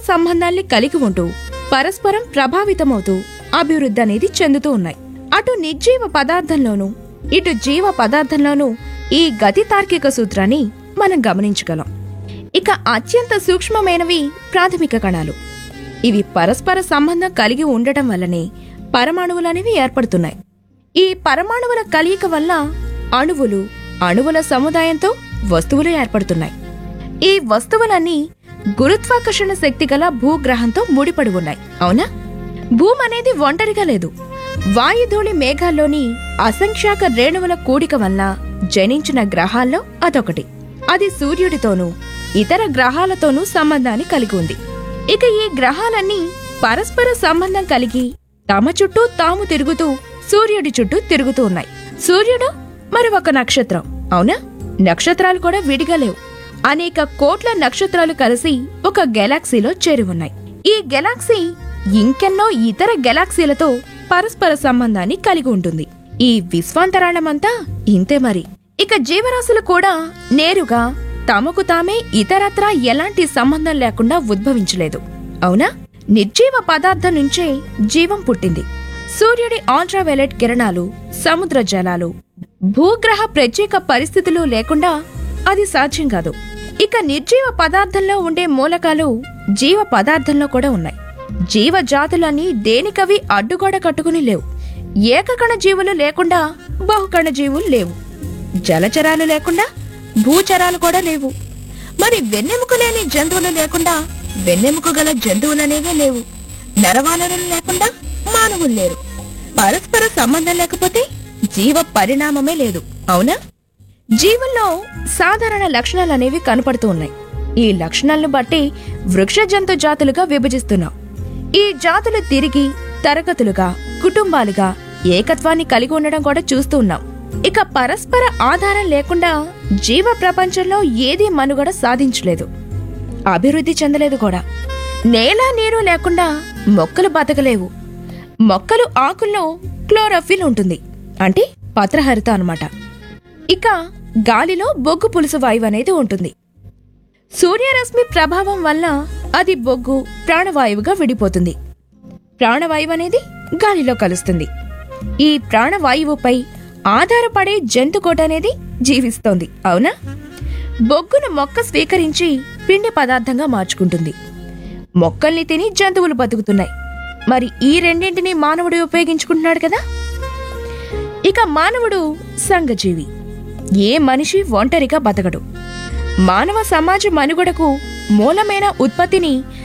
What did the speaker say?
సంబంధాల్ని కలిగి ఉంటూ పరస్పరం ప్రభావితమవుతూ అభివృద్ధి అనేది చెందుతూ ఉన్నాయి అటు నిర్జీవ పదార్థంలోనూ ఇటు జీవ పదార్థంలోనూ ఈ గతి తార్కిక సూత్రాన్ని మనం గమనించగలం ఇక అత్యంత సూక్ష్మమైనవి ప్రాథమిక కణాలు ఇవి పరస్పర సంబంధం కలిగి ఉండటం వల్లనే పరమాణువులనేవి ఏర్పడుతున్నాయి ఈ పరమాణువుల కలయిక వల్ల అణువులు అణువుల సముదాయంతో వస్తువులు ఏర్పడుతున్నాయి ఈ వస్తువులన్నీ గురుత్వాకర్షణ శక్తి గల భూగ్రహంతో ముడిపడి ఉన్నాయి అవునా భూమి అనేది ఒంటరిగా లేదు వాయుధూళి మేఘాల్లోని అసంఖ్యాక రేణువుల కూడిక వల్ల జనించిన గ్రహాల్లో అదొకటి అది సూర్యుడితోనూ ఇతర గ్రహాలతోనూ సంబంధాన్ని కలిగి ఉంది ఇక ఈ గ్రహాలన్నీ పరస్పర సంబంధం కలిగి తమ చుట్టూ తాము తిరుగుతూ సూర్యుడి చుట్టూ తిరుగుతూ ఉన్నాయి సూర్యుడు మరి ఒక నక్షత్రం అవునా నక్షత్రాలు కూడా విడిగా లేవు అనేక కోట్ల నక్షత్రాలు కలిసి ఒక గెలాక్సీలో చేరి ఉన్నాయి ఈ గెలాక్సీ ఇంకెన్నో ఇతర గెలాక్సీలతో పరస్పర సంబంధాన్ని కలిగి ఉంటుంది ఈ విశ్వాంతరాళమంతా ఇంతే మరి ఇక జీవరాశులు కూడా నేరుగా తమకు తామే ఇతరత్రా ఎలాంటి సంబంధం లేకుండా ఉద్భవించలేదు అవునా నిర్జీవ పదార్థం నుంచే జీవం పుట్టింది సూర్యుడి అల్ట్రావైలెట్ కిరణాలు సముద్ర జలాలు భూగ్రహ ప్రత్యేక పరిస్థితులు లేకుండా అది సాధ్యం కాదు ఇక నిర్జీవ పదార్థంలో ఉండే మూలకాలు జీవ పదార్థంలో కూడా ఉన్నాయి జీవ జాతులన్నీ దేనికవి అడ్డుగోడ కట్టుకుని లేవు ఏకకణ జీవులు లేకుండా బహుకణ జీవులు లేవు జలచరాలు లేకుండా భూచరాలు కూడా లేవు మరి వెన్నెముక లేని జంతువులు లేకుండా వెన్నెముక గల జంతువులనేవే లేవు నరవానరులు లేకుండా మానవులు లేరు పరస్పర సంబంధం లేకపోతే జీవ పరిణామమే లేదు అవునా జీవుల్లో సాధారణ లక్షణాలు అనేవి కనపడుతూ ఉన్నాయి ఈ లక్షణాలను బట్టి వృక్ష జంతు జాతులుగా విభజిస్తున్నాం ఈ జాతులు తిరిగి తరగతులుగా కుటుంబాలుగా ఏకత్వాన్ని కలిగి ఉండడం కూడా చూస్తూ ఉన్నాం ఇక పరస్పర ఆధారం లేకుండా జీవ ప్రపంచంలో ఏదీ మనుగడ సాధించలేదు అభివృద్ధి చెందలేదు కూడా నేల నీరు లేకుండా మొక్కలు బతకలేవు మొక్కలు ఆకుల్లో క్లోరోఫిల్ ఉంటుంది అంటే పత్రహరిత అన్నమాట ఇక గాలిలో బొగ్గు పులుసు వాయువు అనేది ఉంటుంది సూర్యరశ్మి ప్రభావం వల్ల అది బొగ్గు ప్రాణవాయువుగా విడిపోతుంది ప్రాణవాయువు అనేది గాలిలో కలుస్తుంది ఈ ప్రాణవాయువుపై ఆధారపడే జంతుకోట అనేది జీవిస్తోంది అవునా బొగ్గును మొక్క స్వీకరించి పిండి పదార్థంగా మార్చుకుంటుంది మొక్కల్ని తిని జంతువులు బతుకుతున్నాయి మరి ఈ రెండింటిని మానవుడు ఉపయోగించుకుంటున్నాడు కదా ఇక మానవుడు సంఘజీవి ఏ మనిషి ఒంటరిగా బతకడు మానవ సమాజ మనుగడకు మూలమైన ఉత్పత్తిని